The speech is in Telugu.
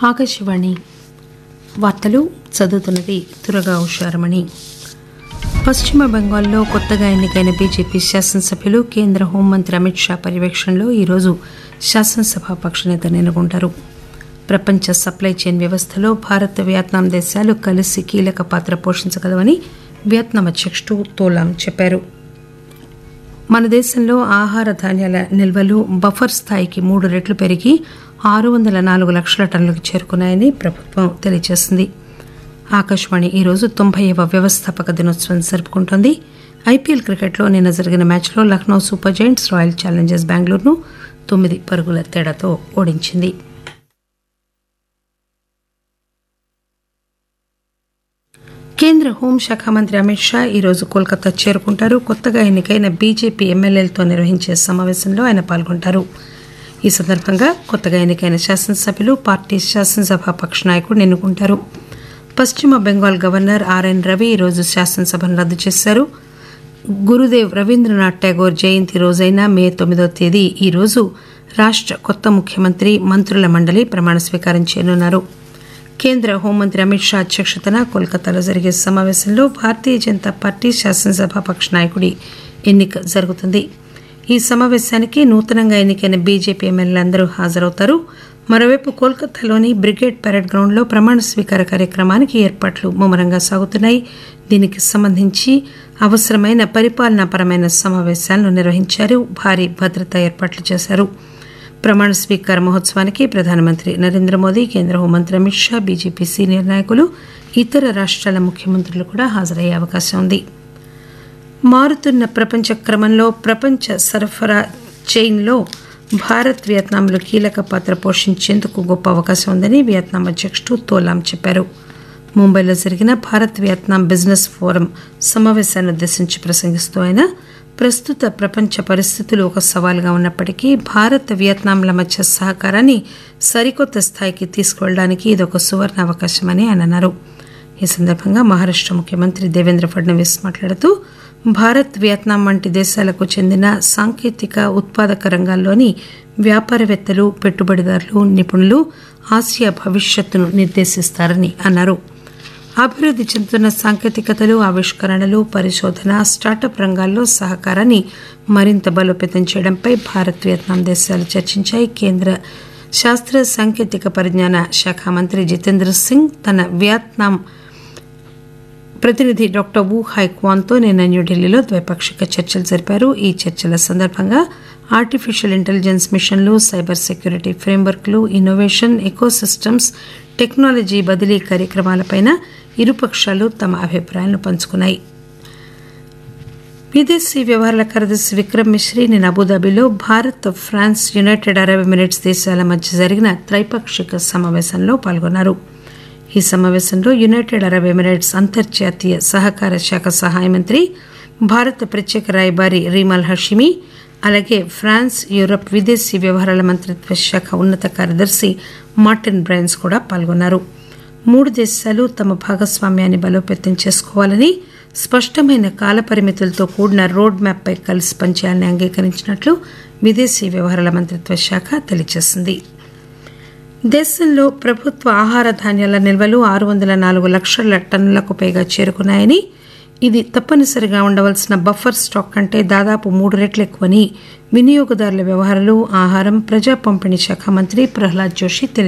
ఆకాశవాణి వార్తలు చదువుతున్నది తురగా ఉషారమణి పశ్చిమ బెంగాల్లో కొత్తగా ఎన్నికైన బీజేపీ శాసనసభ్యులు కేంద్ర హోంమంత్రి అమిత్ షా పర్యవేక్షణలో ఈరోజు శాసనసభ పక్షనేత ఎన్నుకుంటారు ప్రపంచ సప్లై చైన్ వ్యవస్థలో భారత్ వియత్నాం దేశాలు కలిసి కీలక పాత్ర పోషించగలవని వియత్నాం అధ్యక్షుడు తోలాం చెప్పారు మన దేశంలో ఆహార ధాన్యాల నిల్వలు బఫర్ స్థాయికి మూడు రెట్లు పెరిగి ఆరు వందల నాలుగు లక్షల టన్నులకు చేరుకున్నాయని ప్రభుత్వం తెలియజేసింది ఆకాశవాణి ఈరోజు తొంభైవ వ్యవస్థాపక దినోత్సవం జరుపుకుంటోంది ఐపీఎల్ క్రికెట్లో నిన్న జరిగిన మ్యాచ్లో Lucknow Super Giants Royal Challengers బెంగళూరును తొమ్మిది పరుగుల తేడాతో ఓడించింది కేంద్ర హోంశాఖ మంత్రి అమిత్ షా ఈరోజు కోల్కతా చేరుకుంటారు కొత్తగా ఎన్నికైన బీజేపీ ఎమ్మెల్యేలతో నిర్వహించే సమావేశంలో ఆయన పాల్గొంటారు ఈ సందర్భంగా కొత్తగా ఎన్నికైన శాసనసభ్యులు పార్టీ శాసనసభ పక్ష నాయకుడిని ఎన్నుకుంటారు పశ్చిమ బెంగాల్ గవర్నర్ ఆర్ఎన్ రవి ఈరోజు శాసనసభను రద్దు చేశారు గురుదేవ్ రవీంద్రనాథ్ ఠాగూర్ జయంతి రోజైన మే తొమ్మిదో తేదీ ఈ రోజు రాష్ట కొత్త ముఖ్యమంత్రి మంత్రుల మండలి ప్రమాణ స్వీకారం చేయనున్నారు కేంద్ర హోంమంత్రి అమిత్ షా అధ్యక్షతన కోల్కతాలో జరిగే సమావేశంలో భారతీయ జనతా పార్టీ శాసనసభ పక్ష నాయకుడి ఎన్నిక జరుగుతుంది ఈ సమావేశానికి నూతనంగా ఎన్నికైన బీజేపీ ఎమ్మెల్యేలందరూ హాజరవుతారు మరోవైపు కోల్కతాలోని బ్రిగేడ్ పెరేడ్ గ్రౌండ్లో ప్రమాణ స్వీకార కార్యక్రమానికి ఏర్పాట్లు ముమ్మరంగా సాగుతున్నాయి దీనికి సంబంధించి అవసరమైన పరిపాలనాపరమైన సమావేశాలను నిర్వహించారు భారీ భద్రతా ఏర్పాట్లు చేశారు ప్రమాణ స్వీకార మహోత్సవానికి ప్రధానమంత్రి నరేంద్ర మోదీ కేంద్ర హోంమంత్రి అమిత్ షా బీజేపీ సీనియర్ నాయకులు ఇతర రాష్ట్రాల ముఖ్యమంత్రులు కూడా హాజరయ్యే అవకాశం ఉంది మారుతున్న ప్రపంచ క్రమంలో ప్రపంచ సరఫరా చైన్లో భారత్ వియత్నాంలు కీలక పాత్ర పోషించేందుకు గొప్ప అవకాశం ఉందని వియత్నాం అధ్యక్షుడు తోలాం చెప్పారు ముంబైలో జరిగిన భారత్ వియత్నాం బిజినెస్ ఫోరం సమావేశాన్ని ఉద్దేశించి ప్రసంగిస్తూ ఆయన ప్రస్తుత ప్రపంచ పరిస్థితులు ఒక సవాలుగా ఉన్నప్పటికీ భారత్ వియత్నాంల మధ్య సహకారాన్ని సరికొత్త స్థాయికి తీసుకువెళ్ళడానికి ఇదొక సువర్ణ అవకాశమని ఆయన అన్నారు ఈ సందర్భంగా మహారాష్ట ముఖ్యమంత్రి దేవేంద్ర ఫడ్నవీస్ మాట్లాడుతూ భారత్ వియత్నాం వంటి దేశాలకు చెందిన సాంకేతిక ఉత్పాదక రంగాల్లోని వ్యాపారవేత్తలు పెట్టుబడిదారులు నిపుణులు ఆసియా భవిష్యత్తును నిర్దేశిస్తారని అన్నారు అభివృద్ధి చెందుతున్న సాంకేతికతలు ఆవిష్కరణలు పరిశోధన స్టార్టప్ రంగాల్లో సహకారాన్ని మరింత బలోపేతం చేయడంపై భారత్ వియత్నాం దేశాలు చర్చించాయి కేంద్ర శాస్త్ర సాంకేతిక పరిజ్ఞాన శాఖ మంత్రి జితేంద్ర సింగ్ తన వియత్నాం ప్రతినిధి డాక్టర్ వు హైక్వాన్తో నిన్న న్యూఢిల్లీలో ద్వైపాక్షిక చర్చలు జరిపారు ఈ చర్చల సందర్భంగా ఆర్టిఫిషియల్ ఇంటెలిజెన్స్ మిషన్లు సైబర్ సెక్యూరిటీ ఫ్రేమ్వర్క్లు ఇన్నోవేషన్ ఎకోసిస్టమ్స్ టెక్నాలజీ బదిలీ కార్యక్రమాలపైన ఇరుపక్షాలు తమ అభిప్రాయాలను పంచుకున్నాయి విదేశీ వ్యవహారాల కార్యదర్శి విక్రమ్ మిశ్రీ నిన్న అబుదాబిలో Bharat France United Arab Emirates దేశాల మధ్య జరిగిన త్రైపాక్షిక సమావేశంలో పాల్గొన్నారు ఈ సమావేశంలో యునైటెడ్ అరబ్ ఎమిరేట్స్ అంతర్జాతీయ సహకార శాఖ సహాయ మంత్రి భారత ప్రత్యేక రాయబారి రీమల్ హషిమి అలాగే ఫ్రాన్స్ యూరప్ విదేశీ వ్యవహారాల మంత్రిత్వ శాఖ ఉన్నత కార్యదర్శి మార్టిన్ బ్రైన్స్ కూడా పాల్గొన్నారు మూడు దేశాలు తమ భాగస్వామ్యాన్ని బలోపేతం చేసుకోవాలని స్పష్టమైన కాలపరిమితులతో కూడిన రోడ్ మ్యాప్పై కలిసి పనిచేయాలని అంగీకరించినట్లు విదేశీ వ్యవహారాల మంత్రిత్వ శాఖ తెలియజేసింది దేశంలో ప్రభుత్వ ఆహార ధాన్యాల నిల్వలు ఆరు వందల నాలుగు లక్షల టన్నులకు పైగా చేరుకున్నాయని ఇది తప్పనిసరిగా ఉండవలసిన బఫర్ స్టాక్ కంటే దాదాపు మూడు రెట్లు ఎక్కువని వినియోగదారుల వ్యవహారాలు ఆహారం ప్రజా పంపిణీ శాఖ మంత్రి ప్రహ్లాద్ జోషి తెలియజేశారు